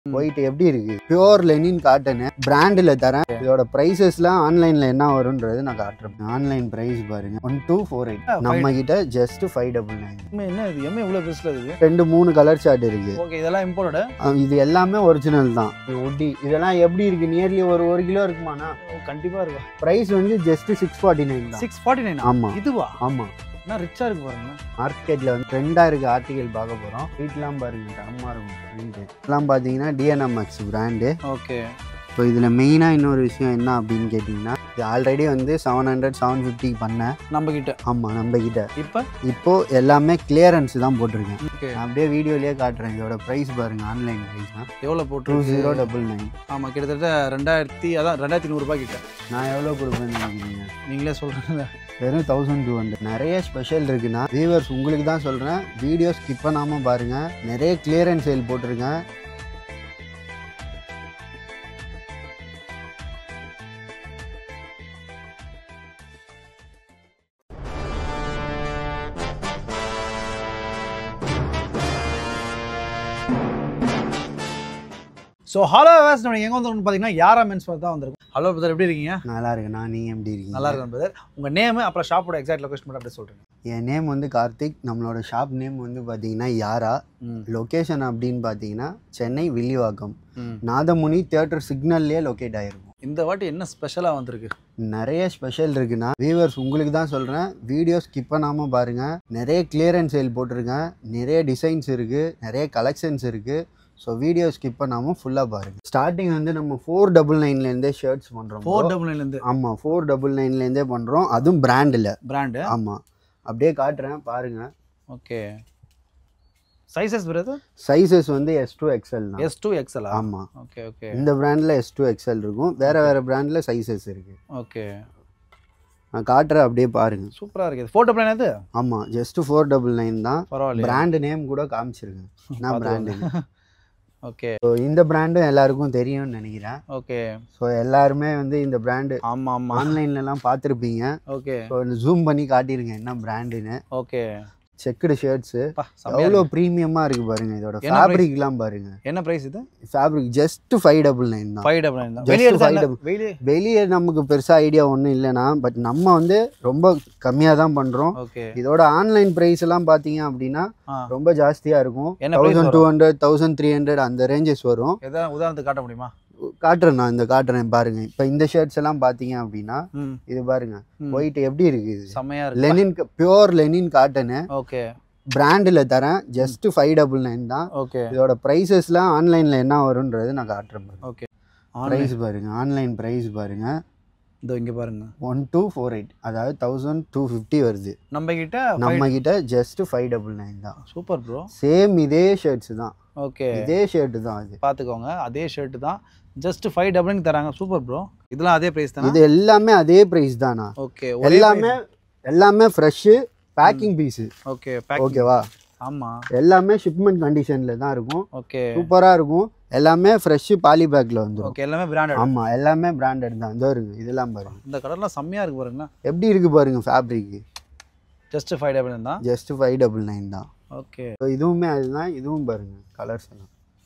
White எப்படி இருக்கு pure linen cotton பிராண்டில் தரேன் இதோட ப்ரைஸஸ்லாம் ஆன்லைனில் என்ன வரும்ன்றது நான் காட்டுறேன் ஆன்லைன் ப்ரைஸ் பாருங்க one two four eight Ah, நம்ம கிட்ட ஜஸ்ட் ஃபைவ் டபுள் நைன் எம்ஏ என்ன இது எம்ஏ இவ்வளோ பெருசில் இருக்குது ரெண்டு மூணு கலர் சார்ட் இருக்கு ஓகே இதெல்லாம் இம்போர்ட்டடு அஹ் இது எல்லாமே ஒரிஜினல் தான் ஒட்டி இதெல்லாம் எப்படி இருக்கு நியர்லி ஒரு ஒரு கிலோ இருக்குமாண்ணா கண்டிப்பாக இருக்கும் ப்ரைஸ் வந்து ஜஸ்ட் சிக்ஸ் ஃபார்ட்டி நைன் தான் சிக்ஸ் ஃபார்ட்டி நைன் ஆமா இதுவா ஆமா என்ன ரிச்சாக இருக்கு பாருங்க மார்க்கெட்ல வந்து ட்ரெண்டா இருக்க ஆர்டிகல் பார்க்க போறோம் வீட்லாம் பாருங்க தரமா இருக்கும் print. இதெல்லாம் பாத்தீங்கன்னா டிஎன்எம்எக்ஸ் பிராண்டு ஓகே இப்போ இதில் மெயினாக இன்னொரு விஷயம் என்ன அப்படின்னு கேட்டிங்கன்னா இது ஆல்ரெடி வந்து செவன் ஹண்ட்ரட் செவன் ஃபிஃப்டி பண்ணேன் நம்ம கிட்ட ஆமாம் நம்ம கிட்ட இப்போ இப்போ எல்லாமே கிளியரன்ஸ் தான் போட்டிருக்கேன் ஓகே நான் அப்படியே வீடியோலயே காட்டுறேன் இதோட ப்ரைஸ் பாருங்க ஆன்லைன் ப்ரைஸ் தான் எவ்வளோ டூ போட்டு ஜீரோ டபுள் நைன் ஆமாம் கிட்டத்தட்ட ரெண்டாயிரத்தி அதான் ரெண்டாயிரத்தி நூறுரூபா கிட்ட நான் எவ்வளோ கொடுப்பேன்னு நினைக்கிறீங்க நீங்களே சொல்கிறீங்க வெறும் தௌசண்ட் டூ ஹண்ட்ரட் நிறைய ஸ்பெஷல் இருக்குன்னா வியூவர்ஸ் உங்களுக்கு தான் சொல்கிறேன் வீடியோ ஸ்கிப் பண்ணாமல் பாருங்கள் நிறைய கிளியரன்ஸ் சேல் போட்டிருக்கேன் ஸோ ஹலோ வேஸ் நம்ம எங்கே வந்திருக்கோம் பார்த்தீங்கன்னா யாரா மென்ஸ் தான் வந்திருக்கும் ஹலோ பிரதர் எப்படி இருக்கீங்க நல்லா இருக்கு நான் நீங்கள் எப்படி இருக்கீங்க நல்லா இருக்கேன் பிரதர் உங்கள் நேமு அப்புறம் ஷாப்போட எக்ஸாக்ட் லொகேஷன் மட்டும் அப்படியே சொல்கிறேன் என் நேம் வந்து கார்த்திக் நம்மளோட ஷாப் நேம் வந்து பார்த்தீங்கன்னா யாரா ம் லொக்கேஷன் அப்படின்னு பார்த்தீங்கன்னா சென்னை வில்லிவாக்கம் ம் நாதமுனி தியேட்டர் சிக்னல்லே லொக்கேட் ஆகிருக்கும் இந்த வாட்டி என்ன ஸ்பெஷலாக வந்திருக்கு நிறைய ஸ்பெஷல் இருக்குன்னா வியூவர்ஸ் உங்களுக்கு தான் சொல்கிறேன் வீடியோ ஸ்கிப் பண்ணாமல் பாருங்கள் நிறைய கிளியரன்ஸ் சேல் போட்டிருக்கேன் நிறைய டிசைன்ஸ் இருக்குது நிறைய கலெக்ஷன்ஸ் இருக்குது ஸோ வீடியோ ஸ்கிப் பண்ணாமல் ஃபுல்லாக பாருங்கள் ஸ்டார்டிங் வந்து நம்ம ஃபோர் டபுள் நைன்லேருந்தே ஷர்ட்ஸ் பண்ணுறோம் ஃபோர் டபுள் நைன்லேருந்து ஆமாம் ஃபோர் டபுள் நைன்லேருந்தே பண்ணுறோம் அதுவும் பிராண்டில் பிராண்டு ஆமாம் அப்படியே காட்டுறேன் பாருங்கள் ஓகே சைஸஸ் பிரதர் சைஸஸ் வந்து எஸ் டூ எக்ஸ்எல் தான் எஸ் டூ எக்ஸ்எல் ஆமாம் ஓகே ஓகே இந்த பிராண்டில் எஸ் டூ எக்ஸ்எல் இருக்கும் வேறு வேறு பிராண்டில் சைஸஸ் இருக்குது ஓகே நான் காட்டுறேன் அப்படியே பாருங்கள் சூப்பராக இருக்குது ஃபோர் டபுள் நைன் அது ஆமாம் ஜஸ்ட் ஃபோர் டபுள் நைன் தான் பரவாயில்ல பிராண்ட் நேம் கூட காமிச்சிருக்கேன் நான் பிராண்டு ஓகே ஸோ இந்த பிராண்டும் எல்லாருக்கும் தெரியும்னு நினைக்கிறேன் ஓகே ஸோ எல்லாருமே வந்து இந்த பிராண்டு ஆமாம் ஆமாம் ஆன்லைன்லலாம் பார்த்துருப்பீங்க ஓகே ஸோ ஜூம் பண்ணி காட்டியிருங்க என்ன பிராண்டுன்னு ஓகே செக்குடு ஷர்ட்ஸு பா செம்மையா எவ்வளோ இருக்கு. ப்ரீமியமாக இருக்குது பாருங்க இதோட என்ன ஃபேப்ரிக்லாம் பாருங்க என்ன ப்ரைஸ் இது fabric just five double nine தான் ஃபைவ் டபுள் நைன் தான் Just வெளியே எடுத்தா five என்ன- double- வெளியே வெளியே நமக்கு பெருசாக ஐடியா ஒன்றும் இல்லைனா பட் நம்ம வந்து ரொம்ப கம்மியாக தான் பண்ணுறோம் ஓகே இதோட ஆன்லைன் ப்ரைஸ் எல்லாம் பார்த்தீங்க அப்படின்னா ஆ ரொம்ப ஜாஸ்தியாக இருக்கும் என்ன price thousand two hundred thousand three hundred அந்த ரேஞ்சஸ் வரும் எதாவது உதாரணத்துக்கு காட்ட முடியுமா காட்டுறேன் நான் இந்த காட்டுறேன் பாருங்க இப்போ இந்த ஷர்ட்ஸ் எல்லாம் பார்த்தீங்க அப்படின்னா ம் இது பாருங்க ம். ஒயிட் எப்படி இருக்கு இது செம்மையா இருக்கு linen pure linen cotton okay பிராண்டில் தரேன் ஜஸ்ட் ஃபைவ் டபுள் நைன் தான் ஓகே இதோட ப்ரைஸஸ்லாம் ஆன்லைனில் என்ன வரும்ன்றது நான் காட்டுறேன் பாருங்க ஓகே ப்ரைஸ் பாருங்க ஆன்லைன் ப்ரைஸ் பாருங்க இதோ இங்க பாருங்க ஒன் டூ ஃபோர் எயிட் அதாவது தௌசண்ட் டூ ஃபிஃப்டி வருது நம்ம கிட்ட நம்ம கிட்ட ஜஸ்ட் ஃபைவ் டபுள் நைன் தான் சூப்பர் ப்ரோ சேம் இதே ஷர்ட்ஸ் தான் ஓகே இதே ஷர்ட் தான் அது பார்த்துக்கோங்க அதே ஷர்ட் தான் ஜஸ்ட் ஃபைவ் டபுள் தராங்க சூப்பர் ப்ரோ இதெல்லாம் அதே ப்ரைஸ் தானே இது எல்லாமே அதே ப்ரைஸ் தானா ஓகே எல்லாமே எல்லாமே fresh packing piece okay pack ஓகேவா ஆமா எல்லாமே ஷிப்மெண்ட் கண்டிஷனில் தான் இருக்கும் ஓகே சூப்பராக இருக்கும் எல்லாமே ஃப்ரெஷ்ஷு பாலி பேக்கில் வந்துடும் ஓகே எல்லாமே பிராண்டட் ஆமாம் எல்லாமே பிராண்டட் தான் இதோ இருக்கு இதெல்லாம் பாருங்க இந்த கலர்லாம் செம்மையா இருக்கு பாருங்களேன் எப்படி இருக்கு பாருங்க ஃபேப்ரிக்கு ஜஸ்ட் ஃபைவ் டபுள் தான் ஜஸ்ட் ஃபைவ் டபுள் நைன் தான் ஓகே ஸோ இதுவுமே அதுதான் இதுவும் பாருங்க கலர்ஸ் எல்லாம்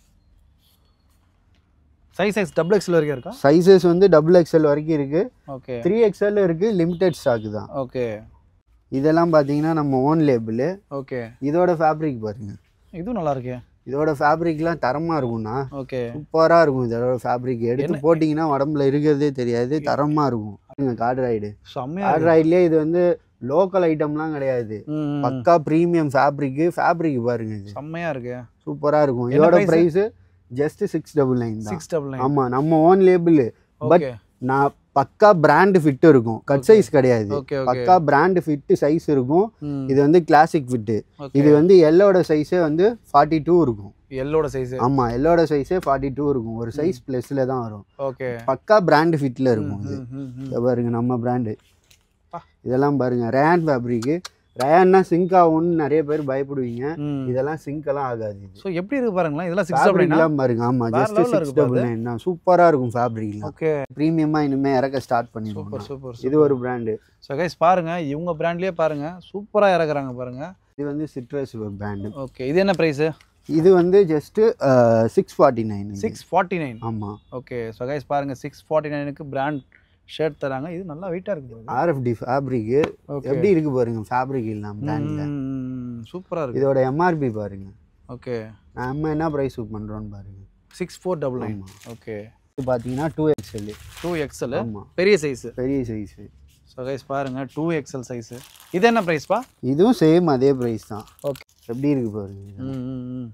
சைஸ் சைஸ் டபுள் எக்ஸ்எல் வரைக்கும் இருக்கா சைஸஸ் வந்து டபுள் எக்ஸ்எல் வரைக்கும் இருக்கு ஓகே த்ரீ எக்ஸ்எல் இருக்கு லிமிடெட் ஸ்டாக் தான் ஓகே இதெல்லாம் பார்த்தீங்கன்னா நம்ம ஓன் லேபிள் ஓகே இதோட ஃபேப்ரிக் பாருங்க இதுவும் நல்லா இருக்கே இதோட ஃபேப்ரிக்லாம் தரமாக இருக்கும்னா ஓகே சூப்பராக இருக்கும் இதோட ஃபேப்ரிக் எடுத்து என்ன- போட்டிங்கன்னா உடம்புல இருக்கிறதே தெரியாது தரமாக இருக்கும் கார்ட்ராய்டு செம்மையா இருக்கு கார்ட்ராய்ட்லேயே இது வந்து லோக்கல் ஐட்டம்லாம் கிடையாது ம், ம். பக்கா ப்ரீமியம் ஃபேப்ரிக்கு ஃபேப்ரிக் பாருங்க இது செம்மையா இருக்கு சூப்பராக இருக்கும் என்ன இதோட price? Price just six double nine தான் சிக்ஸ் டபுள் நைன் ஆமாம் நம்ம ஓன் லேபிள் பட் ஓகே நான் பக்கா பிராண்ட் ஃபிட் இருக்கும் கட் Okay. சைஸ் கிடையாது ஓகே ஓகே பக்கா பிராண்ட் ஃபிட் சைஸ் இருக்கும் ம் இது வந்து கிளாசிக் ஃபிட்டு ஓகே இது வந்து எல்லோட சைஸே வந்து ஃபார்ட்டி டூ இருக்கும் எல்லோட சைஸ் ஆமாம் எல்லோட சைஸே ஃபார்ட்டி டூ இருக்கும் ஒரு சைஸ் ப்ளஸில் தான் வரும் ஓகே பக்கா பிராண்ட் ஃபிட்டில் இருக்கும் இது ம், ம், ம். இதை பாருங்க நம்ம பிராண்டு பா. இதெல்லாம் பாருங்க ரேன் ஃபேப்ரிக்கு ரேன்னா சிங்க் ஆகும்னு நிறைய பேர் பயப்படுவீங்க ம். இதெல்லாம் சிங்க் எல்லாம் ஆகாது இது ஸோ எப்படி இருக்கு பாருங்களேன் இதெல்லாம் சிக்ஸ் டபுள் நைன் ஃபேப்ரிக்லாம் பாருங்க ஆமா வேற ஜஸ்ட் level ல சிக்ஸ் இருக்கு டபுள் நைன் தான் சூப்பராக இருக்கும் ஃபேப்ரிக்லாம் ஓகே ப்ரீமியமா இனிமே இறக்க ஸ்டார்ட் சூப்பர் பண்ணிடுவோம் சூப்பர் இது ஒரு பிராண்டு ஸோ கைஸ் பாருங்க இவங்க பிராண்ட்லயே பாருங்க சூப்பரா இறக்குறாங்க பாருங்க இது வந்து சிட்ரஸ் பிராண்டு ஓகே இது என்ன பிரைஸ் இது வந்து just six forty nine six forty nine ஆமாம் ஓகே ஸோ கைஸ் பாருங்கள் சிக்ஸ் ஃபார்ட்டி நைனுக்கு பிராண்ட் ஷர்ட் தராங்க இது நல்லா வெயிட்டாக இருக்குது ஆர்எஃப்டி ஃபேப்ரிக்கு ஓகே எப்படி இருக்கு பாருங்க ஃபேப்ரிக் இல்லாம பிராண்டில் சூப்பராக இருக்குது இதோட எம்ஆர்பி பாருங்க ஓகே நம்ம என்ன ப்ரைஸ் பண்ணுறோன்னு பாருங்க சிக்ஸ் ஃபோர் டபுள் நைன் ஆமா. ஓகே இது பார்த்தீங்கன்னா டூ எக்ஸ்எல் டூ எக்ஸல் ஆமாம் பெரிய சைஸு பெரிய சைஸு ஸோ கைஸ் பாருங்கள் டூ எக்ஸல் சைஸு இது என்ன ப்ரைஸ்ப்பா இதுவும் சேம் அதே ப்ரைஸ் தான் ஓகே எப்படி இருக்கு பாருங்க ம் ம் ம்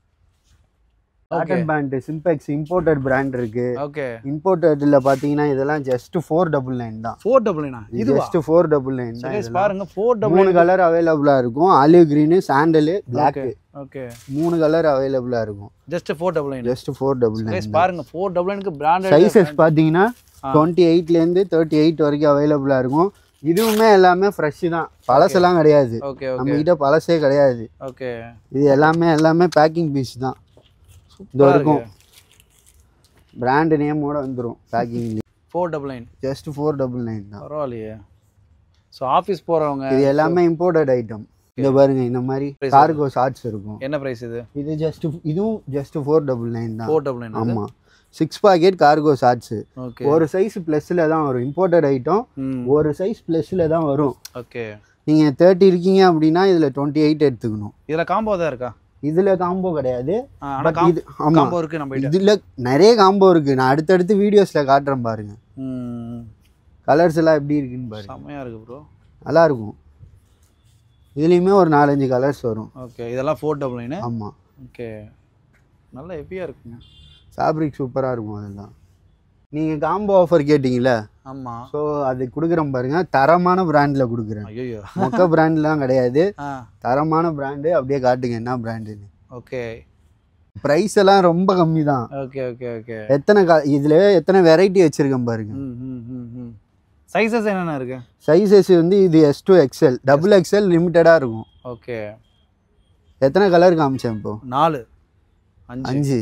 காட்டன் பேண்ட் சிம்பெக்ஸ் இம்போர்ட்டட் பிராண்ட் இருக்கு ஓகே இம்போர்ட்டட்ல பார்த்தீங்கன்னா இதெல்லாம் ஜஸ்ட் ஃபோர் டபுள் நைன் தான் ஃபோர் டபுள் நைனா இதுவா ஜஸ்ட் ஃபோர் டபுள் நைன் தான் கைஸ் இதெல்லாம். பாருங்க ஃபோர் டபுள் மூணு கலர் அவைலபிளாக இருக்கும் olive green sandal black okay மூணு கலர் அவைலபிளாக இருக்கும் just four double nine just four double guys nine பாருங்க ஃபோர் டபுள் நைனுக்கு பிராண்டட் சைஸஸ் பார்த்தீங்கன்னா டுவெண்ட்டி எயிட்லேருந்து தேர்ட்டி எயிட் வரைக்கும் அவைலபிளாக இருக்கும் இதுவுமே எல்லாமே ஃப்ரெஷ் தான் பழசெல்லாம் கிடையாது ஓகே நம்ம ஓகே கிட்ட பழசே கிடையாது ஓகே இது எல்லாமே எல்லாமே பேக்கிங் பீஸ் தான் இது சூப்பராக இருக்கும் இருக்கு பிராண்ட் நேமோட வந்துடும் packing four double nine just four double nine தான் பரவாயில்லையே ஸோ ஆஃபீஸ் போகிறவங்க இது எல்லாமே இம்போர்ட்டட் ஐட்டம் இந்த பாருங்க இந்த மாதிரி கார்கோ ஷார்ட்ஸ் இருக்கும் என்ன ப்ரைஸ் இது இது ஜஸ்ட் இதுவும் ஜஸ்ட் ஃபோர் டபுள் நைன் தான் ஃபோர் டபுள் நைன் ஆமாம் six pocket cargo shorts okay ஒரு சைஸ் ப்ளஸ்ஸில் தான் வரும் இம்போர்ட்டட் ஐட்டம் ம் ஒரு சைஸ் ப்ளஸ்ஸில் தான் வரும் ஓகே நீங்கள் தேர்ட்டி இருக்கீங்க அப்படின்னா இதில் டுவெண்ட்டி எயிட் எடுத்துக்கணும் இதில் காம்போ தான் இருக்கா இதில் காம்போ கிடையாது ஆனால் பட் இது ஆமாம் காம்போ இருக்கு நம்ம கிட்ட இதில் நிறைய காம்போ இருக்குது நான் அடுத்தடுத்து வீடியோஸில் காட்டுறேன் பாருங்க ம் கலர்ஸ் எல்லாம் எப்படி இருக்குன்னு பாருங்க செம்மையாக இருக்கு ப்ரோ நல்லா இருக்கும் இதுலேயுமே ஒரு நாலஞ்சு கலர்ஸ் வரும் ஓகே இதெல்லாம் ஃபோர் டபுள் நைனு ஆமாம் ஓகே நல்லா ஹெவியாக இருக்குங்க ஃபேப்ரிக் சூப்பராக இருக்கும் அதெல்லாம் நீங்கள் காம்போ ஆஃபர் கேட்டிங்களே ஆமாம் ஸோ அது கொடுக்குறேன் பாருங்க தரமான பிராண்டில் கொடுக்குறேன் ஐயோ மொக்க பிராண்ட்லாம் கிடையாது ஆ தரமான பிராண்டு அப்படியே காட்டுங்க என்ன பிராண்டுன்னு ஓகே ப்ரைஸ் எல்லாம் ரொம்ப கம்மி தான் ஓகே ஓகே ஓகே எத்தனை க இதில் எத்தனை வெரைட்டி வச்சுருக்கேன் பாருங்க ம் ம் ம் ம் சைஸஸ் என்னென்ன இருக்கு சைஸஸ் வந்து இது S two XL double XL லிமிட்டடாக இருக்கும் ஓகே எத்தனை கலர் காமிச்சேன் இப்போ நாலு அஞ்சு அஞ்சு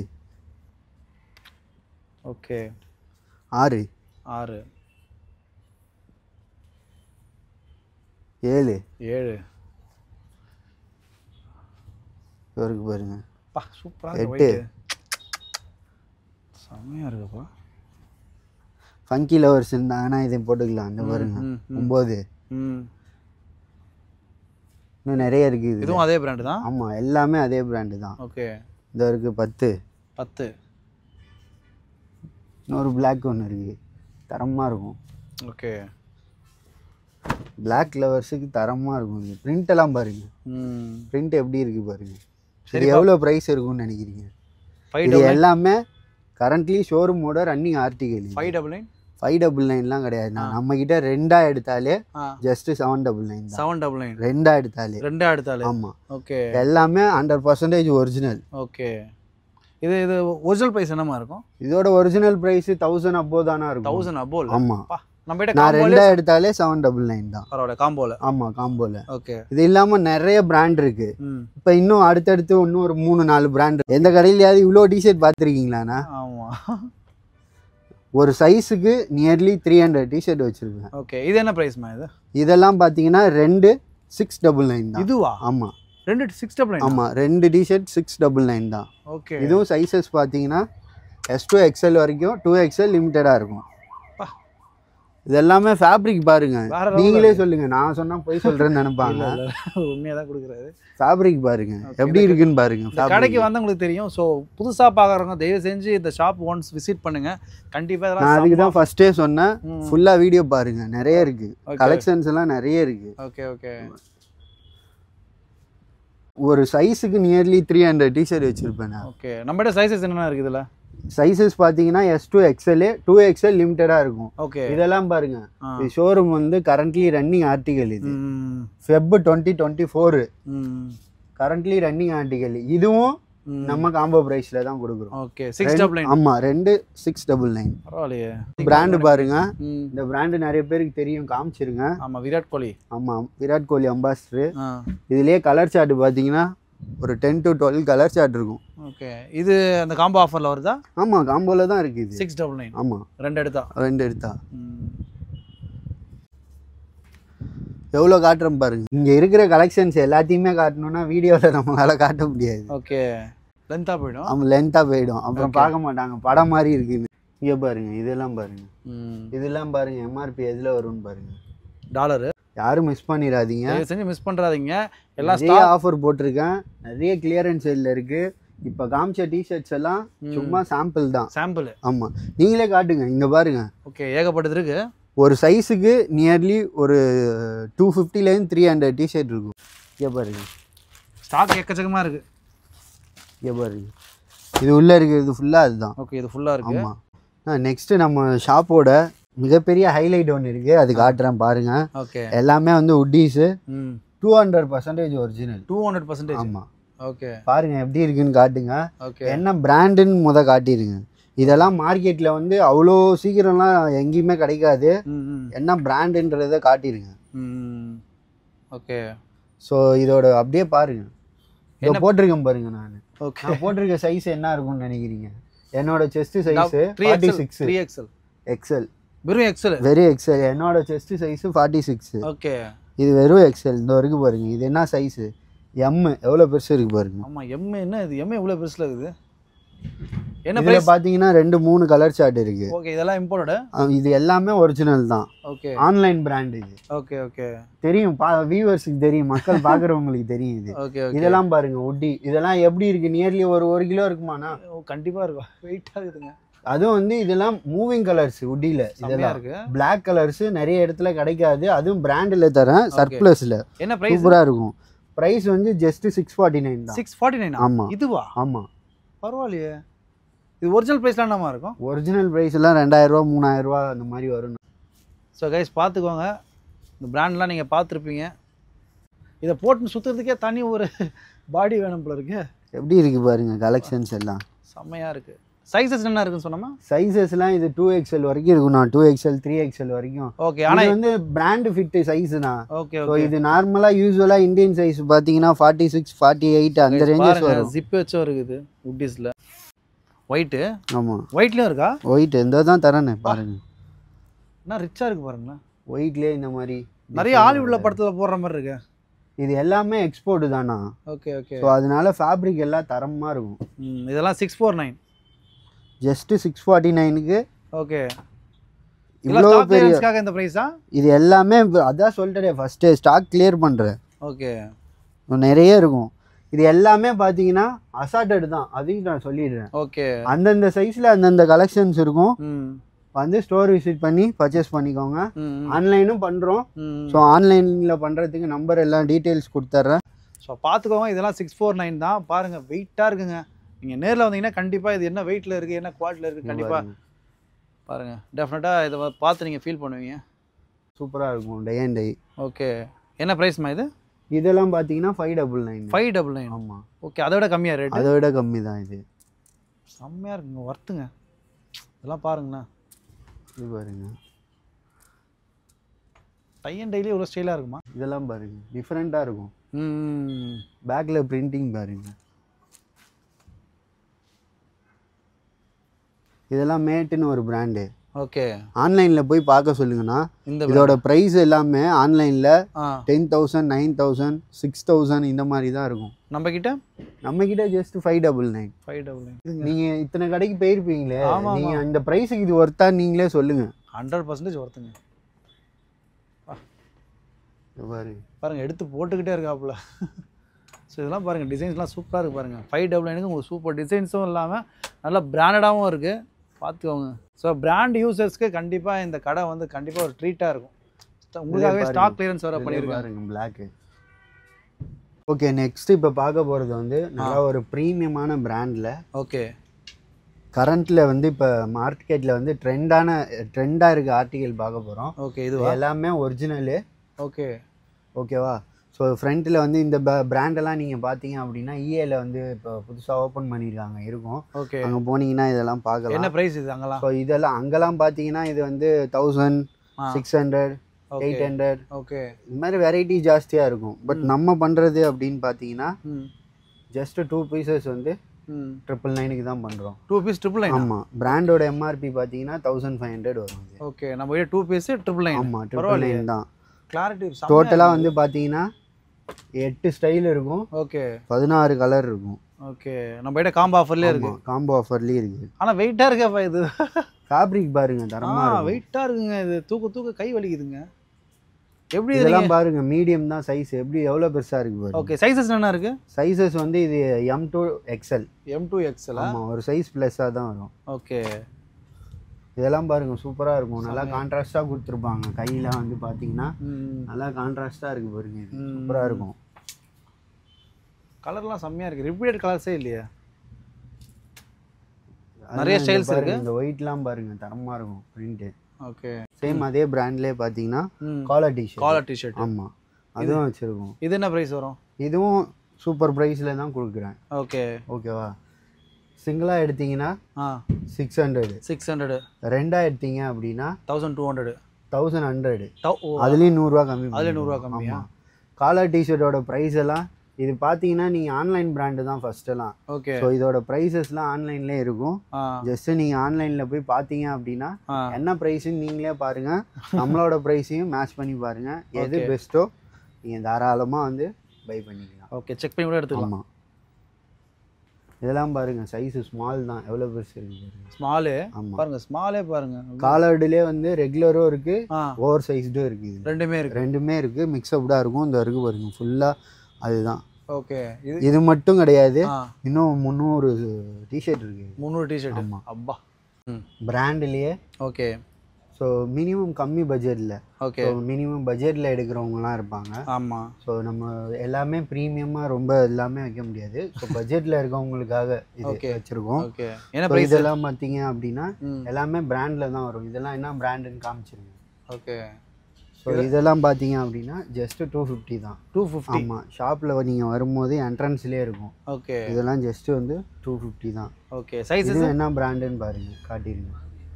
ஓகே ஆறு ஆறு ஏழு ஏழு இவருக்கு பாருங்க பா சூப்பராக எட்டு. இருக்கு செம்மையாக இருக்குப்பா ஃபங்கி லவர்ஸ் இருந்தாங்கன்னா இதை போட்டுக்கலாம் இந்த பாருங்க ம், ம். ஒம்பது ம் இன்னும் நிறைய இருக்குது இது இதுவும் அதே பிராண்டு தான் ஆமாம் எல்லாமே அதே பிராண்டு தான் ஓகே இந்த இருக்குது பத்து பத்து இன்னொரு பிளாக் ஒன்று இருக்குது தரமாக இருக்கும் ஓகே பிளாக் லவர்ஸுக்கு தரமாக இருக்கும் இது பிரிண்ட் எல்லாம் பாருங்க ம் பிரிண்ட் எப்படி இருக்குது பாருங்க இது சரிப்பா. எவ்வளோ ப்ரைஸ் இருக்கும்னு நினைக்கிறீங்க ஃபைவ் இது டபுள் எல்லாமே கரண்ட்லி ஷோரூமோட running article five double nine five double நைன்லாம் கிடையாது நான் நம்ம கிட்ட ரெண்டா எடுத்தாலே ஆ ஜஸ்ட் செவன் டபுள் நைன் தான் செவன் டபுள் நைன் ரெண்டா எடுத்தாலே ரெண்டே அடுத்தாலே ஆமாம் ஓகே எல்லாமே ஹண்ட்ரட் பர்சன்டேஜ் ஒரிஜினல் ஓகே இது இது ஒரிஜினல் ப்ரைஸ் என்னமா இருக்கும் இதோட ஒரிஜினல் ப்ரைஸ் தௌசண்ட் அப்போ தானே இருக்கும் தௌசண்ட் அபோல் ஆமாம் பா நம்ம கிட்ட நான் காம்போல ரெண்டா எடுத்தாலே செவன் டபுள் நைன் தான் பரவாயில்ல காம்போல ஆமாம் காம்போல ஓகே இது இல்லாமல் நிறைய பிராண்ட் இருக்கு ம் இப்போ இன்னும் அடுத்தடுத்து இன்னும் ஒரு மூணு நாலு பிராண்ட் எந்த கடையிலயாவது இவ்வளோ டிஷர்ட் பார்த்துருக்கீங்களாண்ணா ஆமா ஒரு சைஸுக்கு நியர்லி த்ரீ ஹண்ட்ரட் டிஷர்ட் வச்சுருக்கேன் ஓகே இது என்ன ப்ரைஸ்மா இது இதெல்லாம் பார்த்தீங்கன்னா ரெண்டு சிக்ஸ் டபுள் நைன் தான் இதுவா ஆமாம் ரெண்டு சிக்ஸ் டபுள் நைன் ஆமாம் ரெண்டு டிஷர்ட் சிக்ஸ் டபுள் நைன் தான் ஓகே இதுவும் சைஸஸ் பார்த்தீங்கன்னா எஸ் டூ எக்ஸ்எல் வரைக்கும் டூ எக்ஸ்எல் லிமிட்டடாக இருக்கும் பா. இது எல்லாமே ஃபேப்ரிக் பாருங்க வேற level நீங்களே சொல்லுங்க நான் சொன்னா போய் சொல்றேன்னு நினைப்பாங்க இல்ல இல்ல உண்மையாக தான் கொடுக்குறாரு ஃபேப்ரிக் பாருங்க Okay, எப்படி இந்த- இருக்குன்னு பாருங்க இந்த fabric. கடைக்கு வந்தவங்களுக்கு தெரியும் ஸோ புதுசா பார்க்குறவங்க தயவு செஞ்சு இந்த ஷாப் ஒன்ஸ் விசிட் பண்ணுங்க கண்டிப்பா நான் இதெல்லாம் அதுக்கு தான் ஃபர்ஸ்டே சொன்னேன் ம். ஃபுல்லா வீடியோ பாருங்க நிறைய இருக்கு Okay. கலெக்ஷன்ஸ் எல்லாம் நிறைய இருக்கு ஓகே ஓகே ஒரு சைஸுக்கு நியர்லி த்ரீ ஹண்ட்ரட் டிஷர்ட் வச்சிருப்பேன் நான் ஓகே நம்மகிட்ட சைஸஸ் என்னென்ன இருக்குது இதுல சைஸஸ் பார்த்தீங்கன்னா S two XL two XL லிமிட்டடாக இருக்கும் ஓகே இதெல்லாம் பாருங்க ஆ. இது ஷோரூம் வந்து கரண்ட்லி ரன்னிங் ஆர்டிகல் இது ம் ஃபெப் டுவெண்ட்டி டுவெண்ட்டி ஃபோரு ம் கரண்ட்லி ரன்னிங் ஆர்டிகல் இதுவும் ம். நம்ம காம்போ ப்ரைஸில் தான் கொடுக்குறோம் ஓகே சிக்ஸ் டபுள் நைன் ஆமாம் ரெண்டு சிக்ஸ் டபுள் நைன் பரவாயில்லையே பிராண்டு பாருங்க ம் இந்த பிராண்டு நிறைய பேருக்கு தெரியும் காமிச்சிருங்க ஆமா விராட் கோலி ஆமாம் விராட் கோலி அம்பாஸ்டர் ஆ இதுலேயே கலர் சார்ட் பார்த்தீங்கன்னா ஒரு ten to twelve colour chart இருக்கும் ஓகே இது அந்த காம்போ ஆஃபர்ல வருதா ஆமாம் காம்போவில் தான் இருக்குது இது சிக்ஸ் டபுள் நைன் ஆமாம் ரெண்டு எடுத்தா ரெண்டு எடுத்தா ம். எவ்வளோ காட்டுறோம் பாருங்க இங்கே இருக்கிற கலெக்ஷன்ஸ் எல்லாத்தையுமே காட்டணும்னா வீடியோவில் நம்மளால காட்ட முடியாது ஓகே லென்த்தாக போயிடும் அவங்க லென்த்தாக போயிடும் அப்புறம் Okay. பார்க்க மாட்டாங்க படம் மாதிரி இருக்குன்னு இங்கே பாருங்க இதெல்லாம் பாருங்க ம் இதெல்லாம் பாருங்க எம்ஆர்பி எதில் வரும்னு பாருங்க டாலரு யாரும் மிஸ் பண்ணிடாதீங்க தயவு செஞ்சு மிஸ் பண்ணுறாதீங்க எல்லாம் நிறைய ஸ்டாக் ஆஃபர் போட்டிருக்கேன் நிறைய கிளியரன்ஸ் சேல்ல இருக்கு இப்போ காமிச்ச டிஷர்ட்ஸ் எல்லாம் சும்மா சாம்பிள் தான் சாம்பிள் ஆமா நீங்களே காட்டுங்க இங்க பாருங்க ஓகே ஏகப்பட்டது இருக்கு ஒரு சைஸுக்கு நியர்லி ஒரு டூ ஃபிஃப்டிலேருந்து த்ரீ ஹண்ட்ரட் டிஷர்ட் இருக்கும் இங்கே பாருங்க ஸ்டாக் எக்கச்சக்கமாக இருக்கு இங்கே பாருங்க இது உள்ளே இருக்கிறது ஃபுல்லாக அதுதான் ஓகே இது ஃபுல்லாக இருக்கு ஆமாம் நெக்ஸ்ட்டு நம்ம ஷாப்போட மிகப்பெரிய ஹைலைட் ஒன்று இருக்குது அது காட்டுறேன் பாருங்க ஓகே எல்லாமே வந்து உட்டீஸு ம் two hundred percentage original two hundred percentage ஆமாம் ஓகே பாருங்க எப்படி இருக்குன்னு காட்டுங்க ஓகே என்ன பிராண்டுன்னு முத காட்டிடுங்க இதெல்லாம் மார்க்கெட்டில் வந்து அவ்வளோ சீக்கிரம்லாம் எங்கேயுமே கிடைக்காது ம் ம் என்ன பிராண்டுன்றதை காட்டிடுங்க ம் ஓகே ஸோ இதோட அப்படியே பாருங்க இதை போட்டிருக்கேன் பாருங்க நான் ஓகே நான் போட்டிருக்க சைஸ் என்ன இருக்கும்னு நினைக்கிறீங்க என்னோட chest size three forty XL six three XL XL வெறும் எக்ஸல் வெறும் எக்ஸல் என்னோட chest size forty six okay இது வெறும் எக்ஸல் இந்த இருக்கு பாருங்க இது என்ன சைஸு எம் எவ்வளோ பெருசு இருக்கு பாருங்க ஆமாம் எம்ஏ என்ன இது எம்ஏ இவ்வளோ பெருசில் இருக்குது என்ன இதில் ப்ரைஸ் பார்த்தீங்கன்னா ரெண்டு மூணு கலர் சார்ட் இருக்கு ஓகே இதெல்லாம் இம்போர்ட்டடு அஹ் இது எல்லாமே ஒரிஜினல் தான் ஓகே ஆன்லைன் பிராண்ட் இது ஓகே ஓகே தெரியும் பா வியூவர்ஸுக்கு தெரியும் மக்கள் பார்க்குறவங்களுக்கு தெரியும் இது ஓகே ஓகே இதெல்லாம் பாருங்க ஒட்டி இதெல்லாம் எப்படி இருக்கு நியர்லி ஒரு ஒரு கிலோ இருக்குமாண்ணா கண்டிப்பாக இருக்கும் வெயிட்டாக இருக்குதுங்க அதுவும் வந்து இதெல்லாம் மூவிங் கலர்ஸ் உட்டியில் செம்மையாக இதெல்லாம் இருக்கு பிளாக் கலர்ஸ் நிறைய இடத்துல கிடைக்காது அதுவும் பிராண்டில் தரேன் சர்ப்ளஸில் என்ன ப்ரைஸ் சூப்பராக இருக்கும் ப்ரைஸ் வந்து ஜஸ்ட் சிக்ஸ் ஃபார்ட்டி நைன் தான் சிக்ஸ் ஃபார்ட்டி நைன் ஆமா இதுவா ஆமாம் பரவாயில்லையே இது ஒரிஜினல் ப்ரைஸ்லாம் என்னமா இருக்கும் ஒரிஜினல் ப்ரைஸ் எல்லாம் ரெண்டாயிரம் ரூபா மூணாயிரம் ரூபா அந்த மாதிரி வரும் ஸோ கைஸ் பார்த்துக்கோங்க இந்த பிராண்ட்லாம் நீங்கள் பார்த்துருப்பீங்க இதை போட்டு சுற்றுறதுக்கே தனி ஒரு பாடி வேணும் போல இருக்கு எப்படி இருக்கு பாருங்க கலெக்ஷன்ஸ் எல்லாம் செம்மையாக இருக்குது சைஸஸ் என்ன இருக்குன்னு சொன்னோமா சைஸஸ்லாம் இது டூ எக்ஸ்எல் வரைக்கும் இருக்குண்ணா டூ எக்ஸ்எல் த்ரீ எக்ஸ்எல் வரைக்கும் ஓகே ஆனால் இது வந்து பிராண்ட் ஃபிட் சைஸ் தான் ஓகே ஸோ ஓகே இது நார்மலாக யூஸ்வலாக இந்தியன் சைஸ் பார்த்தீங்கன்னா ஃபார்ட்டி சிக்ஸ் ஃபார்ட்டி எயிட் அந்த ரேஞ்சஸ் பாருங்க வரும் ஜிப் வச்சும் இருக்குது உட்டிஸில் ஒயிட்டு ஆமாம் ஒயிட்லேயும் இருக்கா ஒயிட் எந்த தான் தரேனே பாருங்க என்ன ரிச்சாக இருக்குது பாருங்களேன் ஒயிட்லேயே இந்த மாதிரி நிறைய ஹாலிவுட்ல படத்தில் போடுற மாதிரி இருக்கு இது எல்லாமே எக்ஸ்போர்ட் தானா ஓகே ஓகே ஸோ அதனால ஃபேப்ரிக் எல்லாம் தரமாக இருக்கும் ம் இதெல்லாம் six four nine just six forty நைனுக்கு ஓகே இவ்வளோ இவ்வளோ பெரிய பெரிய இந்த ப்ரைஸா இது எல்லாமே இப்ப அதான் சொல்லிட்டேன் ஃபஸ்ட்டு ஸ்டாக் கிளியர் பண்ணுறேன் ஓகே நிறைய இருக்கும் இது எல்லாமே பார்த்தீங்கன்னா அசார்டட் தான் அதையும் நான் சொல்லிடுறேன் ஓகே அந்தந்த சைஸில் அந்தந்த கலெக்ஷன்ஸ் இருக்கும் ம் வந்து ஸ்டோர் விசிட் பண்ணி பர்ச்சேஸ் பண்ணிக்கோங்க ம் ஆன்லைனும் பண்ணுறோம் ம் ஸோ ஆன்லைனில் பண்ணுறதுக்கு நம்பர் எல்லாம் டீட்டெயில்ஸ் கொடுத்துட்றேன் ஸோ பார்த்துக்கோங்க இதெல்லாம் சிக்ஸ் ஃபோர் நைன் தான் பாருங்கள் வெயிட்டாக இருக்குங்க நீங்கள் நேரில் வந்தீங்கன்னா கண்டிப்பாக இது என்ன வெயிட்டில் இருக்குது என்ன குவாலிட்டியில் இருக்குது கண்டிப்பாக பாருங்கள் டெஃபினட்டாக இதை வ- பார்த்து நீங்கள் ஃபீல் பண்ணுவீங்க சூப்பராக இருக்கும் டே அண்ட் டை ஓகே என்ன ப்ரைஸ்மா இது இதெல்லாம் பார்த்தீங்கன்னா five double nine five double nine ஆமாம் ஓகே அதை விட கம்மியாக ரேட்டு அதை விட கம்மி தான் இது செம்மையாக இருக்குங்க ஒர்த்துங்க இதெல்லாம் பாருங்கண்ணா இது பாருங்க டை அண்ட் டெய்லி இவ்வளோ ஸ்டைலாக இருக்குமா இதெல்லாம் பாருங்க டிஃப்ரெண்ட்டாக இருக்கும் ம் பேக்கில் பிரிண்டிங் பாருங்க இதெல்லாம் மேட்டுன்னு ஒரு பிராண்டு ஓகே ஆன்லைனில் போய் பார்க்க சொல்லுங்கண்ணா இந்த இதோட ப்ரைஸ் எல்லாமே ஆன்லைனில் ஆ ten thousand nine thousand six thousand இந்த மாதிரி தான் இருக்கும் நம்ம கிட்ட நம்மக்கிட்ட just five double nine five double nine நீங்கள் இத்தனை கடைக்கு போயிருப்பீங்களே ஆமா, நீங்கள் அந்த ப்ரைஸுக்கு இது ஒர்த்தா நீங்களே சொல்லுங்கள் ஹண்ட்ரட் பர்சன்டேஜ் ஒர்த்துங்க இது பாருங்க பாருங்கள் எடுத்து போட்டுக்கிட்டே இருக்காப்புல ஸோ இதெல்லாம் பாருங்கள் டிசைன்ஸ்லாம் சூப்பராக இருக்குது பாருங்கள் ஃபைவ் டபுள் நைனுக்கு உங்களுக்கு சூப்பர் டிசைன்ஸும் இல்லாமல் நல்லா பிராண்டடாகவும் இருக்குது பார்த்துக்கோங்க ஸோ பிராண்ட் யூசர்ஸ்க்கு கண்டிப்பாக இந்த கடை வந்து கண்டிப்பாக ஒரு ட்ரீட்டாக இருக்கும் உங்களுக்காகவே பாருங்க. ஸ்டாக் கிளியரன்ஸ் வர இதுலயே பண்ணியிருக்காங்க பாருங்க பிளாக்கு ஓகே நெக்ஸ்ட் இப்போ பார்க்க போகிறது வந்து நல்லா ஒரு ப்ரீமியமான பிராண்டில் ஓகே கரண்ட்டில் வந்து இப்போ மார்க்கெட்டில் வந்து ட்ரெண்டான ட்ரெண்டாக இருக்க ஆர்டிகல் பார்க்க போகிறோம் ஓகே இதுவா எல்லாமே ஒரிஜினலு ஓகே ஓகேவா ஸோ ஃப்ரண்ட்டில் வந்து இந்த பிராண்டெல்லாம் நீங்கள் பார்த்தீங்க அப்படின்னா இஏல வந்து இப்போ புதுசாக ஓப்பன் பண்ணியிருக்காங்க இருக்கும் ஓகே அங்கே போனீங்கன்னா இதெல்லாம் என்ன பார்க்கலாம் ப்ரைஸ் இது அங்கெல்லாம் ஸோ இதெல்லாம் அங்கெல்லாம் பார்த்தீங்கன்னா இது வந்து தௌசண்ட் ஆ six hundred okay eight hundred okay இது மாதிரி வெரைட்டி ஜாஸ்தியாக இருக்கும் பட் நம்ம பண்ணுறது அப்படின்னு பார்த்தீங்கன்னா ம் ஜஸ்ட் டூ பீசஸ் வந்து ம் ட்ரிபிள் நைனுக்கு தான் பண்ணுறோம் டூ பீஸ் ட்ரிபிள் நைன் ஆமாம் பிராண்டோட எம்ஆர்பி பார்த்தீங்கன்னா தௌசண்ட் ஃபைவ் ஹண்ட்ரட் வரும் இது ஓகே நம்ம கிட்ட டூ பீஸ் ட்ரிபிள் நைன் ஆமாம் ட்ரிபிள் பரவாயில்லையே நைன் தான் கிளாரிட்டி டோட்டலாக வந்து பார்த்தீங்கன்னா எட்டு ஸ்டைல் இருக்கும் ஓகே பதினாறு கலர் இருக்கும் ஓகே நம்ம கிட்ட காம்போ ஆஃபர்லேயே இருக்கு காம்போ ஆஃபர்லேயே இருக்கு ஆனால் வெயிட்டாக இருக்கேப்பா இது ஃபேப்ரிக் பாருங்க தரமா ஆ இருக்கும் வெயிட்டாக இருக்குங்க இது தூக்க தூக்க கை வலிக்குதுங்க எப்படி இதெல்லாம் பாருங்க மீடியம் தான் சைஸ் எப்படி எவ்வளோ பெருசா இருக்கு பாருங்க ஓகே சைஸஸ் என்ன இருக்கு சைஸஸ் வந்து இது M two XL M two XL ஆமா ஒரு சைஸ் ப்ளஸ்ஸாக தான் வரும் ஓகே இதெல்லாம் பாருங்க சூப்பரா இருக்கும் நல்லா கான்ட்ராஸ்டாக கொடுத்துருப்பாங்க கையில வந்து பாத்தீங்கன்னா ம் நல்லா கான்ட்ராஸ்டாக இருக்கு பாருங்க இது ம். சூப்பரா இருக்கும் கலர்லாம் செம்மையாக இருக்குது ரிப்பீட்டட் கலர்ஸே இல்லையா அதெல்லாம் நிறைய இந்த styles பாருங்க, இருக்கு. இந்த ஒயிட்லாம் பாருங்க தரமா இருக்கும் பிரிண்ட் ஓகே சேம் அதே பிராண்ட்லேயே பார்த்தீங்கன்னா ம் காலர் டிஷர்ட் காலர் டிஷர்ட் ஆமா அதுவும் வச்சிருக்கோம் இது என்ன ப்ரைஸ் வரும் இதுவும் சூப்பர் ப்ரைஸில் தான் கொடுக்குறேன் ஓகே ஓகேவா சிங்கிளாக எடுத்தீங்கன்னா ஆ சிக்ஸ் ஹண்ட்ரடு சிக்ஸ் ஹண்ட்ரடு ரெண்டாக எடுத்தீங்க அப்படின்னா thousand two hundred thousand hundred டவு ஓ அதுலேயும் நூறுரூவா கம்மி அதுலயும் நூறுரூவா கம்மியா? காலர் டிஷர்ட்டோட ப்ரைஸ் எல்லாம் இது பார்த்தீங்கன்னா நீங்கள் ஆன்லைன் பிராண்டு தான் ஃபஸ்ட்டெல்லாம் ஓகே ஸோ இதோட ப்ரைஸஸ்லாம் ஆன்லைன்லேயே இருக்கும் ஆ ஜஸ்ட்டு நீங்கள் ஆன்லைனில் போய் பார்த்தீங்க அப்படின்னா ஆ என்ன ப்ரைஸுன்னு நீங்களே பாருங்கள் நம்மளோட ப்ரைஸையும் மேட்ச் பண்ணி பாருங்கள் எது Okay. பெஸ்ட்டோ நீங்கள் தாராளமாக வந்து பை பண்ணிக்கலாம் ஓகே செக் பண்ணி கூட எடுத்துக்கலாம் ஆமாம் இதெல்லாம் பாருங்கள் சைஸு ஸ்மால் தான் எவ்வளோ பெருசு இருக்கு பாருங்க ஸ்மாலு ஆமாம் பாருங்க ஸ்மாலே பாருங்க காலர்டுலேயே வந்து ரெகுலரும் இருக்குது ஆ ஓவர் சைஸ்டும் இருக்குது இது ரெண்டுமே இருக்கு ரெண்டுமே இருக்குது மிக்சப்டாக இருக்கும் இந்த இருக்கு பாருங்க ஃபுல்லாக அதுதான் ஓகே இது இது மட்டும் கிடையாது ஆ இன்னும் முந்நூறு டிஷர்ட் இருக்குது முந்நூறு டிஷர்ட் ஆமா. அப்பா ம் பிராண்ட்லேயே ஓகே ஸோ மினிமம் கம்மி பட்ஜெட்டில் ஓகே ஸோ மினிமம் பட்ஜெட்டில் எடுக்கிறவங்கலாம் இருப்பாங்க ஆமாம் ஸோ நம்ம எல்லாமே ப்ரீமியமாக ரொம்ப எல்லாமே வைக்க முடியாது ஸோ பட்ஜெட்டில் இருக்கவங்களுக்காக இது Okay. வச்சுருக்கோம் ஓகே என்ன ஸோ ப்ரைஸ் இதெல்லாம் பார்த்தீங்க அப்படின்னா ம் எல்லாமே பிராண்டில் தான் வரும் இதெல்லாம் என்ன பிராண்டுன்னு காமிச்சிருங்க ஓகே ஸோ இதெல்லாம் பார்த்தீங்க அப்படின்னா ஜஸ்ட்டு டூ ஃபிஃப்டி தான் டூ ஃபிஃப்டி ஆமாம் ஷாப்பில் நீங்கள் வரும்போது என்ட்ரன்ஸ்லேயே இருக்கும் ஓகே இதெல்லாம் ஜஸ்ட்டு வந்து டூ ஃபிஃப்டி தான் ஓகே சைஸஸ் இது என்ன பிராண்டுன்னு பாருங்க காட்டிடுங்க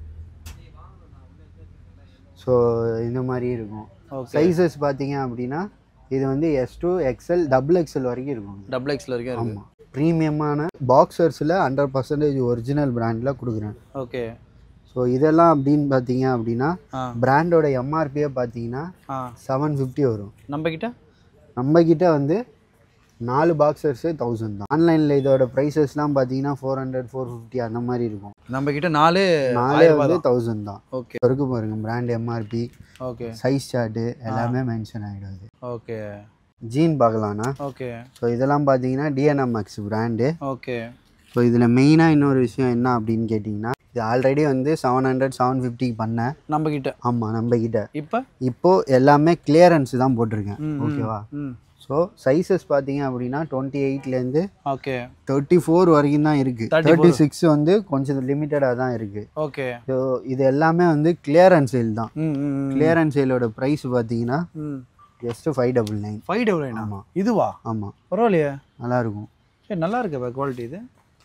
ஸோ இந்த மாதிரி இருக்கும் ஓகே சைஸஸ் பார்த்தீங்க அப்படின்னா இது வந்து S two XL double XL வரைக்கும் இருக்கும் டபுள் எக்ஸ்ல வரைக்கும் இருக்கு ஆமாம் ப்ரீமியமான பாக்ஸர்ஸில் ஹண்ட்ரட் பர்சன்டேஜ் ஒரிஜினல் பிராண்டில் கொடுக்குறேன் ஓகே ஸோ இதெல்லாம் அப்படின்னு பார்த்தீங்க அப்படின்னா ஆ பிராண்டோட எம்ஆர்பியே பார்த்தீங்கன்னா ஆ செவன் ஃபிஃப்டி வரும் நம்ம கிட்ட நம்மக்கிட்ட வந்து நாலு பாக்ஸர்ஸே தௌசண்ட் தான் ஆன்லைனில் இதோட ப்ரைஸஸ்லாம் பார்த்தீங்கன்னா ஃபோர் ஹண்ட்ரட் ஃபோர் ஃபிஃப்டி அந்த மாதிரி இருக்கும் நம்ம கிட்ட நாலு நாலே ஆயிரம் ரூபாய் வந்து தான் தௌசண்ட் தான் ஓகே இருக்கு பாருங்க brand MRP okay size chart எல்லாமே மென்ஷன் ஆகிடுது ஓகே ஜீன் பார்க்கலாம்னா ஓகே ஸோ இதெல்லாம் பார்த்தீங்கன்னா டிஎன்எம்எக்ஸ் பிராண்டு ஓகே ஸோ இதில் மெயினாக இன்னொரு விஷயம் என்ன அப்படின்னு கேட்டிங்கன்னா இது ஆல்ரெடி வந்து செவன் ஹண்ட்ரட் செவன் ஃபிஃப்டிக்கு பண்ணேன் நம்ம கிட்ட ஆமாம் நம்ம கிட்ட இப்போ இப்போது எல்லாமே கிளியரன்ஸ் தான் போட்டிருக்கேன் ம், ம். ஓகேவா ம் ஸோ சைஸஸ் பார்த்தீங்க அப்படின்னா டுவெண்ட்டி எயிட்லேருந்து ஓகே தேர்ட்டி ஃபோர் வரைக்கும் தான் இருக்குது 34. தேர்ட்டி சிக்ஸ் வந்து கொஞ்சம் லிமிட்டடாக தான் இருக்குது ஓகே ஸோ இது எல்லாமே வந்து கிளியரன்ஸ் சேல் தான் ம் ம் கிளியரன்ஸ் சேலோட ப்ரைஸ் பார்த்தீங்கன்னா ம் just five double nine five double நைனா ஆமாம் இதுவா ஆமாம் பரவாயில்லையே நல்லாயிருக்கும் ஏ நல்லா இருக்கு குவாலிட்டி இது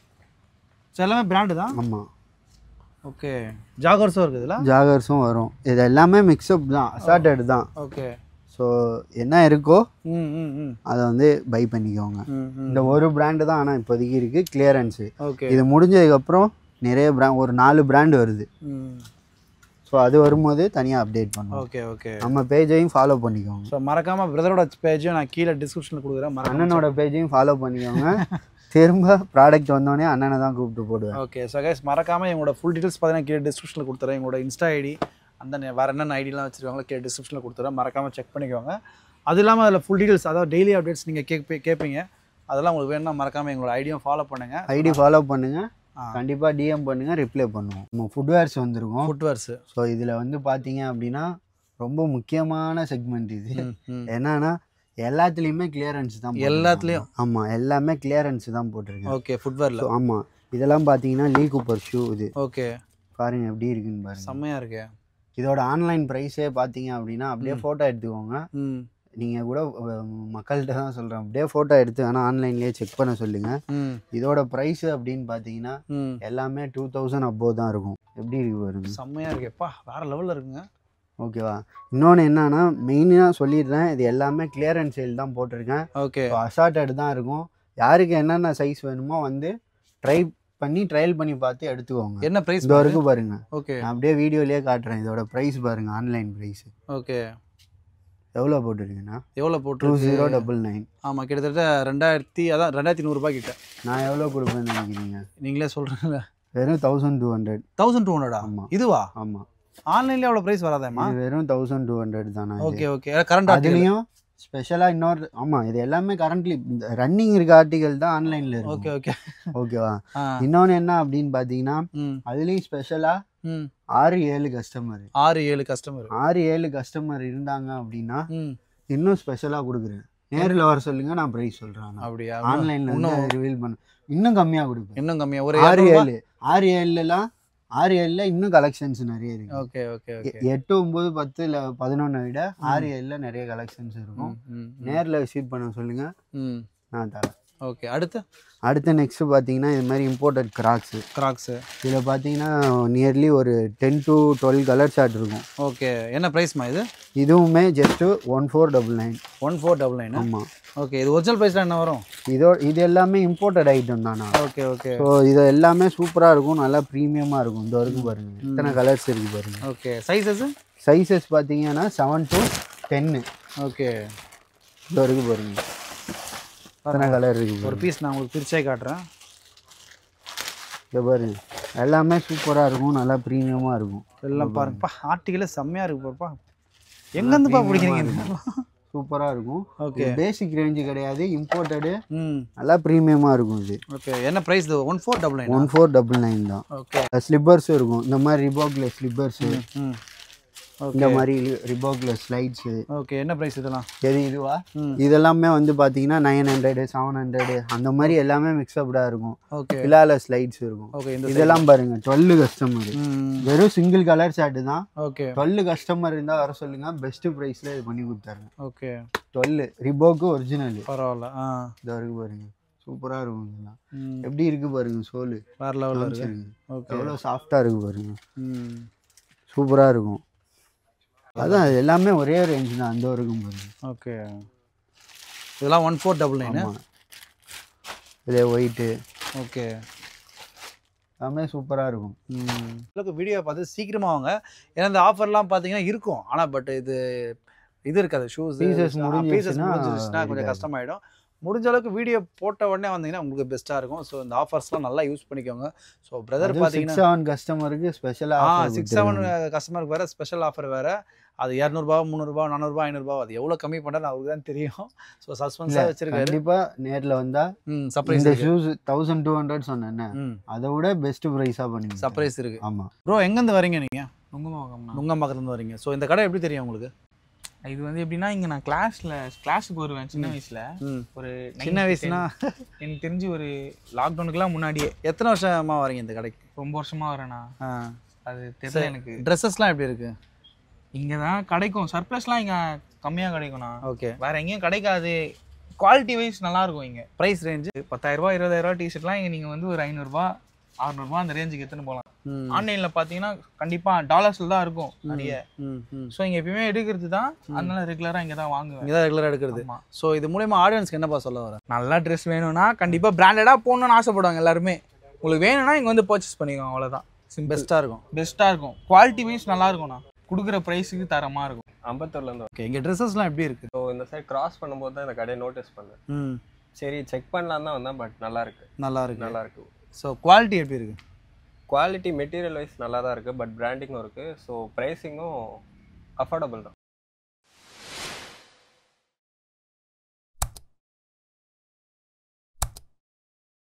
ஸோ எல்லாமே பிராண்டு தான் ஆமாம் ஓகே ஜாகர்ஸும் இருக்குது இதில் ஜாகர்ஸும் வரும் இது எல்லாமே மிக்சப் தான் அசார்டட் தான் ஓகே ஸோ என்ன இருக்கோ ம் ம் ம் அதை வந்து பை பண்ணிக்கோங்க ம் ம் இந்த ஒரு பிராண்டு தான் ஆனால் இப்போதைக்கு இருக்குது கிளியரன்ஸு ஓகே இது முடிஞ்சதுக்கப்புறம் நிறைய பிராண்ட் ஒரு நாலு பிராண்டு வருது ம் ஸோ அது வரும்போது தனியாக அப்டேட் பண்ணுவோம் ஓகே ஓகே நம்ம பேஜையும் ஃபாலோ பண்ணிக்கோங்க ஸோ மறக்காம பிரதரோட பேஜையும் நான் கீழே டிஸ்கிரிப்ஷனில் கொடுக்குறேன் மறக்காம அண்ணனோட பேஜையும் ஃபாலோ பண்ணிக்கோங்க திரும்ப ப்ராடக்ட் வந்தோடனே அண்ணனை தான் கூப்பிட்டு போடுவேன் ஓகே ஸோ கைஸ் மறக்காம எங்களோட ஃபுல் டீடைல்ஸ் பார்த்தீங்கன்னா கீழே டிஸ்கிரிப்ஷனில் கொடுத்துறேன் எங்களோட இன்ஸ்டா ஐடி அந்த நே- வேற என்னென்ன ஐடிலாம் வச்சிருக்காங்களோ கீழே டிஸ்கிரிப்ஷனில் கொடுத்துறேன் மறக்காம செக் பண்ணிக்கோங்க அது இல்லாமல் அதில் ஃபுல் டீடைல்ஸ் அதாவது டெய்லி அப்டேட்ஸ் நீங்கள் கேட்பி கேட்பீங்க அதெல்லாம் உங்களுக்கு வேணும்னா மறக்காம எங்களோட ஐடியும் ஃபாலோ பண்ணுங்க ஐடி ஃபாலோ பண்ணுங்க ஆ. கண்டிப்பாக டிஎம் பண்ணுங்க ரிப்ளை பண்ணுவோம் நம்ம ஃபுட்வேர்ஸ் வந்திருக்கோம் ஃபுட்வேர்ஸ் ஸோ இதில் வந்து பார்த்தீங்க அப்படின்னா ரொம்ப முக்கியமான செக்மெண்ட் இது என்னன்னா எல்லாத்துலேயுமே கிளியரன்ஸ் தான் போட்டிருக்காங்க. எல்லாத்துலயும்? ஆமாம் எல்லாமே கிளியரன்ஸ் தான் போட்டிருக்கேன் ஓகே ஃபுட்வேரில் ஸோ ஆமாம் இதெல்லாம் பார்த்தீங்கன்னா லீ கூப்பர் ஷூ இது ஓகே பாருங்க எப்படி இருக்குன்னு பாருங்க செம்மையா இருக்கு இதோட ஆன்லைன் ப்ரைஸே பார்த்தீங்க அப்படின்னா அப்படியே ம். ஃபோட்டோ எடுத்துக்கோங்க ம் நீங்கள் கூட அஹ், மக்கள்கிட்ட தான் சொல்கிறேன் அப்படியே ஃபோட்டோ எடுத்து வேணால் ஆன்லைன்லேயே செக் பண்ண சொல்லுங்கள் ம் இதோட ப்ரைஸ் அப்படின்னு பார்த்தீங்கன்னா ம் எல்லாமே டூ தௌசண்ட் அபோவ் தான் இருக்கும் எப்படி இருக்கு பாருங்க செம்மையா இருக்கேப்பா வேற லெவலில் இருக்குங்க ஓகேவா இன்னொன்று என்னன்னா மெயினாக சொல்லிடுறேன் இது எல்லாமே கிளியரன்ஸ் சேல் தான் போட்டிருக்கேன் ஓகே அசார்ட்டட் தான் இருக்கும் யாருக்கு என்னென்ன சைஸ் வேணுமோ வந்து ட்ரை பண்ணி ட்ரையல் பண்ணி பார்த்து எடுத்துக்கோங்க என்ன ப்ரைஸ் இதோ இருக்கு பாருங்க ஓகே நான் அப்படியே வீடியோலயே காட்டுறேன் இதோட ப்ரைஸ் பாருங்க ஆன்லைன் ப்ரைஸ் ஓகே எவ்வளோ போட்டிருக்கீங்கண்ணா எவ்வளோ டூ போட்டு ஜீரோ டபுள் நைன் ஆமாம் கிட்டத்தட்ட ரெண்டாயிரத்தி அதான் ரெண்டாயிரத்தி நூறுரூபா கிட்ட நான் எவ்வளோ கொடுப்பேன்னு நினைக்கிறீங்க நீங்களே சொல்கிறீங்கள வெறும் thousand two hundred thousand two ஹண்ட்ரடா ஆமாம் இதுவா ஆமாம் ஆன்லைன்லேயே அவ்வளோ ப்ரைஸ் வராதேம்மா இது வெறும் தௌசண்ட் டூ ஹண்ட்ரட் தானே இது. ஓகே ஓகே கரண்ட் ஆர்டிகல் அதுலேயும் ஸ்பெஷலாக இன்னொரு ஆமாம் இது எல்லாமே கரண்ட்லி ரன்னிங் இருக்க ஆர்டிகல் தான் ஆன்லைனில் ஓகே இருக்கு ஓகே ஓகேவா ஆ இன்னொன்று என்ன அப்படின்னு பார்த்தீங்கன்னா ம் அதுலேயும் ஸ்பெஷலாக ம் ஆறு ஏழு கஸ்டமர் ஆறு ஏழு கஸ்டமர் ஆறு ஏழு கஸ்டமர் இருந்தாங்க அப்படின்னா ம் இன்னும் ஸ்பெஷலாக கொடுக்குறேன் நேரில் வர சொல்லுங்க நான் ப்ரைஸ் சொல்கிறேன் அப்படியா ஆன்லைனில் இன்னும் வந்து ரிவீல் பண்ண இன்னும் கம்மியாக கொடுப்பேன் இன்னும் கம்மியா ஒரு ஆறு இரநூறுபா? ஏழு ஆறு ஏழுலாம் ஆறு ஏழில் இன்னும் கலெக்ஷன்ஸ் நிறைய இருக்கு ஓகே ஓகே ஓகே எ- எட்டு ஒம்பது பத்து இல்லை பதினொன்றை விட ஆறு ஏழில் நிறைய கலெக்ஷன்ஸ் இருக்கும் ம் ம் நேரில் விசிட் பண்ண சொல்லுங்க ம் நான் தரேன் ஓகே அடுத்து அடுத்து நெக்ஸ்ட் பார்த்தீங்கன்னா இது மாதிரி இம்போர்ட்டட் கிராக்ஸு கிராக்ஸு இதில் பார்த்தீங்கன்னா நியர்லி ஒரு ten to twelve colour short இருக்கும் ஓகே என்ன ப்ரைஸ்மா இது இதுவுமே just one four double nine one four double nine ஆமாம் ஓகே இது ஒரிஜினல் ப்ரைஸ்லாம் என்ன வரும் இதோ இது எல்லாமே இம்போர்ட்டட் ஐட்டம் தானா ஓகே ஓகே ஸோ இது எல்லாமே சூப்பராக இருக்கும் நல்லா ப்ரீமியமாக இருக்கும் இந்த வரைக்கும் பாருங்க எத்தனை கலர்ஸ் இருக்கு பாருங்க ஓகே சைஸஸ் சைஸஸ் பார்த்தீங்கன்னா செவன் டு டென்னு ஓகே இந்த வரைக்கும் பாருங்க எத்தனை கலர் இருக்கு ஒரு பாருங்க பீஸ் நான் உங்களுக்கு பிரிச்சே காட்டுறேன் இதை பாருங்க எல்லாமே சூப்பராக இருக்கும் நல்லா ப்ரீமியமாக இருக்கும் எல்லாம் பாருங்கப்பா ஆர்டிக்கலே செம்மையாக இருக்கு பாருப்பா எங்கேருந்துப்பா பிடிக்கிறீங்க இதெல்லாம்? சூப்பராக இருக்கும் ஓகே பேசிக் ரேஞ்சு கிடையாது இம்போர்ட்டடு ம் நல்லா ப்ரீமியமாக இருக்கும் இது ஓகே என்ன ப்ரைஸ் இது one four double nine one four double nine தான் ஓகே ஸ்லிப்பர்ஸும் இருக்கும் இந்த மாதிரி ரிபாக்ல ஸ்லிப்பர்ஸு ம் இந்த மாதிரி ரிபாக்ல ஸ்லைட்ஸு ஓகே என்ன ப்ரைஸ் இதெல்லாம் எது இதுவா ம் இதெல்லாமே வந்து பார்த்தீங்கன்னா நைன் ஹண்ட்ரடு செவன் ஹண்ட்ரடு அந்த மாதிரி எல்லாமே மிக்சப்டாக இருக்கும் ஓகே பிலால ஸ்லைட்ஸ் இருக்கும் ஓகே இந்த இதெல்லாம் பாருங்க டுவெல் கஸ்டமர் ம் வெறும் சிங்கிள் கலர் ஷர்ட்டு தான் ஓகே டுவெல் கஸ்டமர் இருந்தால் வர சொல்லுங்க பெஸ்ட் ப்ரைஸில் இது பண்ணி கொடுத்தாருங்க ஓகே டுவெல் ரிபோக்கு ஒரிஜினல் பரவாயில்ல ஆ இது வரைக்கும் பாருங்க சூப்பராக இருக்கும் இதெல்லாம் ம் எப்படி இருக்கு பாருங்க சோலு வேறு லெவலில் இருக்கு காமிச்சிருங்க. ஓகே எவ்வளோ சாஃப்டாக இருக்கு பாருங்க ம் சூப்பராக இருக்கும் அதான் இது எல்லாமே ஒரே ரேஞ்ச் தான் அந்த வரைக்கும் பாருங்க ஓகே இதெல்லாம் ஒன் ஃபோர் டபுள் நைனு ஆமாம் இதே ஒயிட்டு ஓகே எல்லாமே சூப்பராக இருக்கும் உங்களுக்கு வீடியோ பார்த்து சீக்கிரமாக வாங்க ஏன்னா இந்த ஆஃபர்லாம் பார்த்தீங்கன்னா இருக்கும் ஆனால் பட் இது இது இருக்காது ஷூஸ் Pieces பீசஸ் முடிஞ்சிருச்சுன்னா முடிஞ்சிருச்சுன்னா கொஞ்சம் இருக்காது. கஷ்டமாயிடும் முடிஞ்ச அளவுக்கு வீடியோ போட்ட உடனே வந்தீங்கன்னா உங்களுக்கு பெஸ்ட்டாக இருக்கும் ஸோ இந்த ஆஃபர்ஸ்லாம் நல்லா யூஸ் பண்ணிக்கோங்க ஸோ பிரதர் சிக்ஸ் பார்த்தீங்கன்னா செவன் கஸ்டமருக்கு ஆ ஸ்பெஷலாக சிக்ஸ் செவன் கஸ்டமருக்கு வேறு ஸ்பெஷல் ஆஃபர் வேறு அது இரநூறுபா முந்நூறுபா நானூறுபா ஐநூறுபா அது எவ்வளோ கம்மி பண்ணுறது அவருக்கு தான் தெரியும் ஸோ சஸ்பென்ஸாக வச்சிருக்காரு கண்டிப்பாக நேரில் வந்தால் ம் சர்ப்ரைஸ் இந்த ஷூஸ் தௌசண்ட் டூ ஹண்ட்ரட் சொன்னேன் ம் அதை விட பெஸ்ட் ப்ரைஸாக பண்ணி சர்ப்ரைஸ் இருக்குது ஆமாம் ப்ரோ எங்கேருந்து வரீங்க நீங்கள் நுங்கம்பாக்கம்ண்ணா நுங்கம்பாக்கத்துலேருந்து வரீங்க ஸோ இந்த கடை எப்படி தெரியும் உங்களுக்கு இது வந்து எப்படின்னா இங்கே நான் கிளாஸில் கிளாஸுக்கு வருவேன் சின்ன வயசில் ம் ஒரு சின்ன வயசுனா எனக்கு தெரிஞ்சு ஒரு லாக்டவுனுக்குலாம் முன்னாடியே எத்தனை வருஷமா வரீங்க இந்த கடைக்கு ரொம்ப வருஷமா வரேண்ணா ஆ அது தெரியல எனக்கு ட்ரெஸ்ஸஸ்லாம் எப்படி இருக்கு இங்கே தான் கிடைக்கும் சர்ப்ளஸ்லாம் இங்கே கம்மியாக கிடைக்கும்ண்ணா ஓகே வேற எங்கேயும் கிடைக்காது குவாலிட்டி வைஸ் நல்லா இருக்கும் இங்கே ப்ரைஸ் ரேஞ்சு பத்தாயிரரூபா இருபதாயிரரூபா டிஷர்ட்லாம் இங்கே நீங்கள் வந்து ஒரு ஐநூறுரூபா அறநூறுபா அந்த ரேஞ்சுக்கு எடுத்துன்னு போகலாம் ம் ஆன்லைனில் பார்த்தீங்கன்னா கண்டிப்பாக டாலர்ஸில் தான் இருக்கும் நிறைய ம் ம் ஸோ இங்கே எப்பயுமே எடுக்கிறது தான் அதனால ரெகுலராக இங்கே தான் வாங்குவேன் இங்கே தான் ரெகுலராக எடுக்கிறது ஆமா. ஸோ இது மூலயமா ஆடியன்ஸ்க்கு என்னப்பா சொல்ல வர நல்லா ட்ரெஸ் வேணும்னா கண்டிப்பாக பிராண்டடாக போகணும்னு ஆசைப்படுவாங்க எல்லாருமே உங்களுக்கு வேணும்னா இங்கே வந்து பர்ச்சேஸ் பண்ணிக்கோங்க அவ்வளோதான் சிம்பிள் பெஸ்ட்டாக இருக்கும் பெஸ்ட்டாக இருக்கும் குவாலிட்டி வைஸ் நல்லா இருக்கும்ண்ணா கொடுக்குற ப்ரைஸுக்கு தரமாக இருக்கும் அம்பத்தூர்லேருந்து ஓகே இங்கே ட்ரெஸ்ஸஸ்லாம் எப்படி இருக்கு ஸோ இந்த சைடு கிராஸ் பண்ணும்போது தான் இந்த கடையை நோட்டீஸ் பண்ணேன் ம் சரி செக் பண்ணலாம் தான் வந்தேன் பட் நல்லா இருக்கு நல்லா இருக்கு நல்லா இருக்கு ஸோ குவாலிட்டி எப்படி இருக்கு குவாலிட்டி மெட்டீரியல் வைஸ் நல்லா தான் இருக்கு பட் பிராண்டிங்கும் இருக்கு ஸோ ப்ரைஸிங்கும் அஃபோர்டபுள் தான்